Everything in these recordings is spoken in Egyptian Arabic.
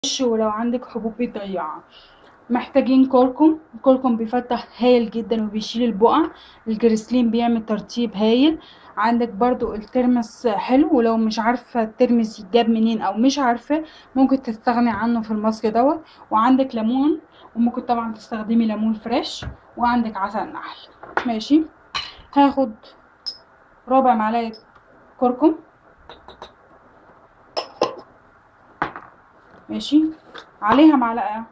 فريش ولو عندك حبوب بتضيعها محتاجين كركم الكركم بيفتح هايل جدا وبيشيل البقع الجريسلين بيعمل ترطيب هايل عندك برضو الترمس حلو ولو مش عارفة الترمس يتجاب منين او مش عارفة ممكن تستغني عنه في الماسك دوت وعندك ليمون وممكن طبعا تستخدمي ليمون فريش وعندك عسل نحل ماشي هاخد ربع معلقة كركم ماشي عليها معلقة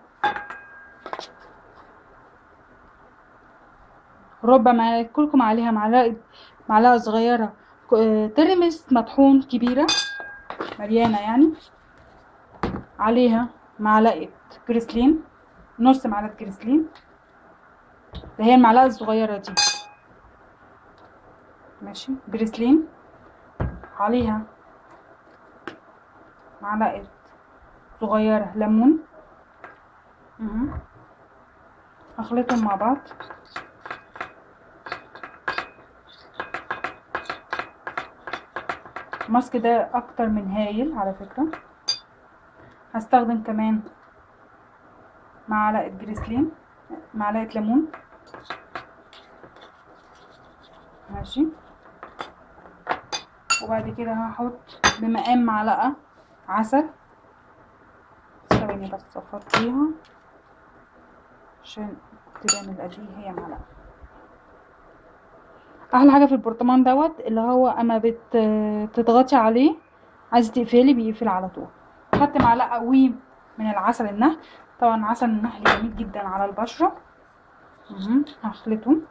ربع معلقة كركم عليها معلقة معلقة صغيرة ك- ترمس مطحون كبيرة مليانة يعني عليها معلقة جريسلين نص معلقة جريسلين ده هي المعلقة الصغيرة دي ماشي جريسلين عليها معلقة صغيرة ليمون مهم. هخلطهم مع بعض الماسك ده اكتر من هايل على فكرة هستخدم كمان معلقة جريسلين معلقة ليمون ماشي وبعد كده هحط بمقام معلقة عسل ثواني بس افضيها عشان تبان القديه هي معلقة احلى حاجه في البرطمان دوت اللي هو اما بت تضغطي عليه عايزه تقفلي بيقفل على طول خدت معلقه وي من العسل النحل طبعا عسل النحل جميل جدا على البشره مهم. هخلطهم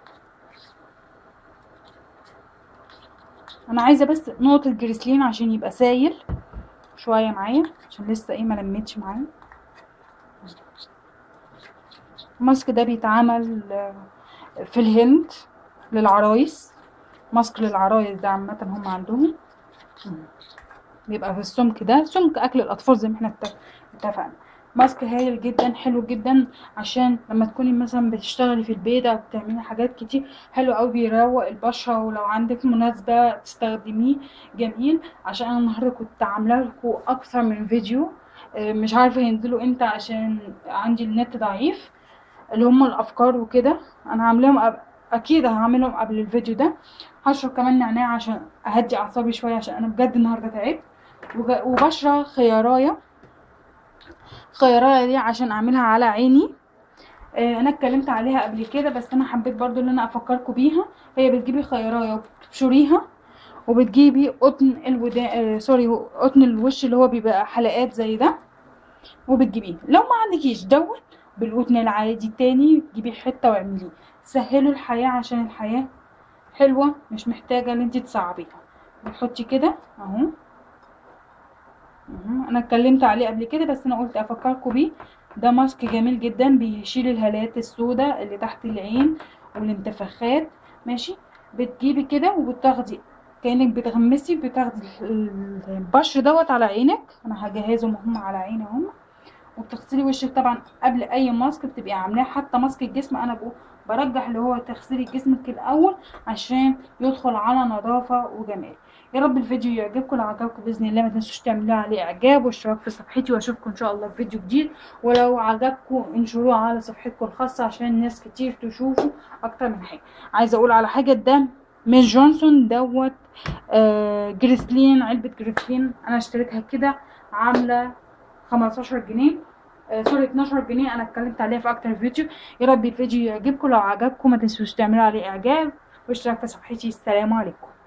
انا عايزه بس نقطه الجريسلين عشان يبقى سايل شويه معايا عشان لسه ايه ما لميتش معايا الماسك ده بيتعمل في الهند للعرايس ماسك للعرايس ده عامة هم عندهم بيبقى في السمك ده سمك اكل الاطفال زي ما احنا اتفقنا ماسك هايل جدا حلو جدا عشان لما تكوني مثلا بتشتغلي في البيت او بتعملي حاجات كتير حلو قوي بيروق البشره ولو عندك مناسبه تستخدميه جميل عشان انا النهارده كنت عامله لكم اكثر من فيديو مش عارفه ينزلوا امتى عشان عندي النت ضعيف اللي هم الافكار وكده انا عاملاهم أب... اكيد هعملهم قبل الفيديو ده هشرب كمان نعناع عشان اهدي اعصابي شويه عشان انا بجد النهارده تعبت وج... وبشرب خيارايه خيارايه دي عشان اعملها على عيني آه انا اتكلمت عليها قبل كده بس انا حبيت برضو ان انا افكركم بيها هي بتجيبي خيارايه وبتبشريها وبتجيبي قطن الودا آه سوري قطن الوش اللي هو بيبقى حلقات زي ده وبتجيبيه لو ما عندكيش دوت بالقطن العادي التاني جيبي حته واعمليه سهلوا الحياه عشان الحياه حلوه مش محتاجه ان انت تصعبيها بتحطي كده اهو انا اتكلمت عليه قبل كده بس انا قلت افكركم بيه ده ماسك جميل جدا بيشيل الهالات السوداء اللي تحت العين والانتفاخات ماشي بتجيبي كده وبتاخدي كانك بتغمسي بتاخدي البشر دوت على عينك انا هجهزهم هم على عيني هم وبتغسلي وشك طبعا قبل اي ماسك بتبقي عاملاه حتى ماسك الجسم انا بقول برجح اللي هو تغسلي جسمك الاول عشان يدخل على نظافه وجمال يا رب الفيديو يعجبكم لو عجبكم باذن الله ما تنسوش تعملوا عليه اعجاب واشتراك في صفحتي واشوفكم ان شاء الله في فيديو جديد ولو عجبكم انشروه على صفحتكم الخاصه عشان ناس كتير تشوفوا اكتر من حاجه عايزه اقول على حاجه ده ميس جونسون دوت آه جريسلين علبه جريسلين انا اشتريتها كده عامله 15 جنيه آه سوري 12 جنيه انا اتكلمت عليها في اكتر فيديو يا رب الفيديو يعجبكم لو عجبكم ما تنسوش تعملوا عليه اعجاب واشتراك في صفحتي السلام عليكم